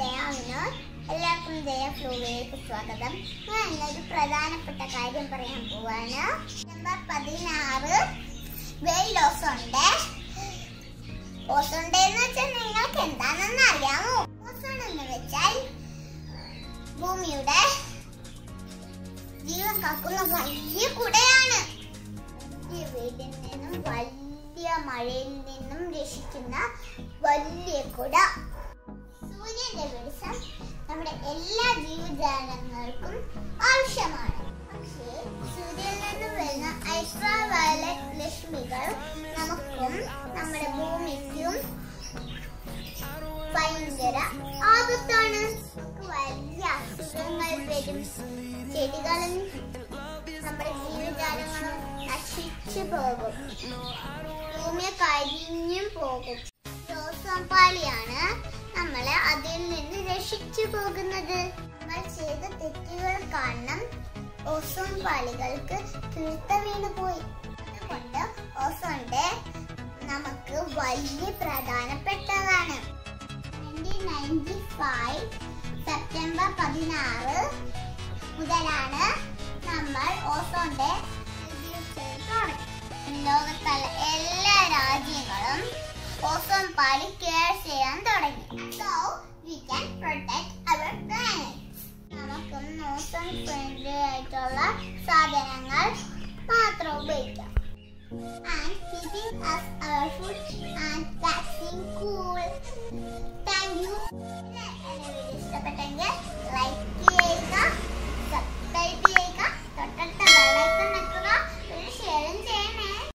ദയാവിന് എല്ലാവർക്കും ദയ ഫ്ലോയിലേക്ക് സ്വാഗതം ഞാൻ ഇന്നൊരു പ്രധാനപ്പെട്ട കാര്യം പറയാൻ പോവാണ് നമ്പർ പതിനാറ് വെയിൽ ഓസോണ്ട് ഓസോൺ ഡേ എന്ന് വെച്ചാൽ നിങ്ങൾക്ക് എന്താണെന്ന് അറിയാമോ ഓസോൺ എന്ന് വെച്ചാൽ ഭൂമിയുടെ ജീവൻ കാക്കുന്ന വലിയ കുടയാണ് വലിയ വെയിലിൽ നിന്നും വലിയ മഴയിൽ നിന്നും രക്ഷിക്കുന്ന വലിയ കുട സൂര്യന്റെ വെളിച്ചം നമ്മുടെ എല്ലാ ജീവജാലങ്ങൾക്കും ആവശ്യമാണ് പക്ഷേ സൂര്യനിൽ നിന്നും വരുന്ന അൾട്രാ വയലറ്റ് രശ്മികൾ നമുക്കും നമ്മുടെ ഭൂമിക്കും ഭയങ്കര ആപത്താണ് നമുക്ക് വലിയ അസുഖങ്ങൾ വരും ചെടികളും നമ്മുടെ ജീവജാലങ്ങളും നശിച്ചു പോകും ഭൂമിയെ കരിഞ്ഞും പോകും ഓസോൺ പാളിയാണ് നമ്മളെ അതിൽ നിന്ന് രക്ഷിച്ചു പോകുന്നത് നമ്മൾ ചെയ്ത തെറ്റുകൾ കാരണം ഓസോൺ പാളികൾക്ക് കിഴുത്ത വീണു പോയി അതുകൊണ്ട് ഓസോൺ ഡേ നമുക്ക് വലിയ പ്രധാനപ്പെട്ടതാണ് നയൻറ്റി ഫൈവ് സെപ്റ്റംബർ പതിനാറ് മുതലാണ് നമ്മൾ ഓസോൺ ഡേ ലോകത്തുള്ള എല്ലാ രാജ്യങ്ങളും ഓസോൺ പാളി കെയർ ചെയ്യാൻ തുടങ്ങി so we can protect our planet നമുക്കും ഓസോൺ ഫ്രണ്ട്ലി ആയിട്ടുള്ള സാധനങ്ങൾ മാത്രം ഉപയോഗിക്കാം and keeping us our food and vaccine cool.